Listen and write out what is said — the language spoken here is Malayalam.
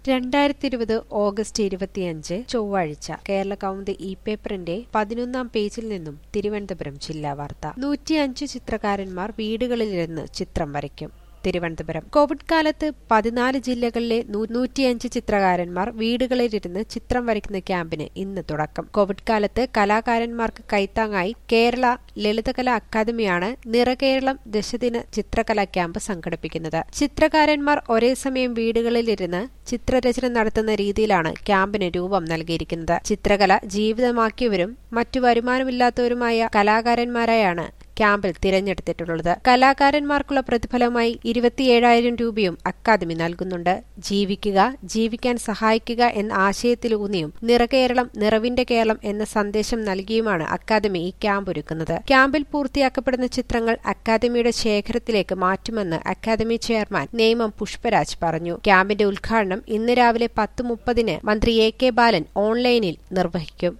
രണ്ടായിരത്തി ഇരുപത് ഓഗസ്റ്റ് ഇരുപത്തിയഞ്ച് ചൊവ്വാഴ്ച കേരള കൗമുദി ഇ പേപ്പറിന്റെ പതിനൊന്നാം പേജിൽ നിന്നും തിരുവനന്തപുരം ജില്ലാ വാർത്ത നൂറ്റിയഞ്ച് ചിത്രകാരന്മാർ വീടുകളിലിരുന്ന് ചിത്രം വരയ്ക്കും തിരുവനന്തപുരം കോവിഡ് കാലത്ത് പതിനാല് ജില്ലകളിലെ നൂറ്റിയഞ്ച് ചിത്രകാരന്മാർ വീടുകളിലിരുന്ന് ചിത്രം വരയ്ക്കുന്ന ക്യാമ്പിന് ഇന്ന് തുടക്കം കോവിഡ് കാലത്ത് കലാകാരന്മാർക്ക് കൈത്താങ്ങായി കേരള ലളിതകലാ അക്കാദമിയാണ് നിറകേരളം ദശദിന ചിത്രകലാ ക്യാമ്പ് സംഘടിപ്പിക്കുന്നത് ചിത്രകാരന്മാർ ഒരേ സമയം വീടുകളിലിരുന്ന് ചിത്രരചന നടത്തുന്ന രീതിയിലാണ് ക്യാമ്പിന് രൂപം നൽകിയിരിക്കുന്നത് ചിത്രകല ജീവിതമാക്കിയവരും മറ്റു വരുമാനമില്ലാത്തവരുമായ കലാകാരന്മാരായാണ് ക്യാമ്പിൽ തിരഞ്ഞെടുത്തിട്ടുള്ളത് കലാകാരന്മാർക്കുള്ള പ്രതിഫലമായി ഇരുപത്തിയേഴായിരം രൂപയും അക്കാദമി നൽകുന്നുണ്ട് ജീവിക്കുക ജീവിക്കാൻ സഹായിക്കുക എന്ന ആശയത്തിലൂന്നിയും നിറകേരളം നിറവിന്റെ കേരളം എന്ന സന്ദേശം നൽകിയുമാണ് അക്കാദമി ഈ ക്യാമ്പ് ഒരുക്കുന്നത് ക്യാമ്പിൽ പൂർത്തിയാക്കപ്പെടുന്ന ചിത്രങ്ങൾ അക്കാദമിയുടെ ശേഖരത്തിലേക്ക് മാറ്റുമെന്ന് അക്കാദമി ചെയർമാൻ നേമം പുഷ്പരാജ് പറഞ്ഞു ക്യാമ്പിന്റെ ഉദ്ഘാടനം ഇന്ന് രാവിലെ പത്ത് മുപ്പതിന് മന്ത്രി എ കെ ബാലൻ ഓൺലൈനിൽ നിർവഹിക്കും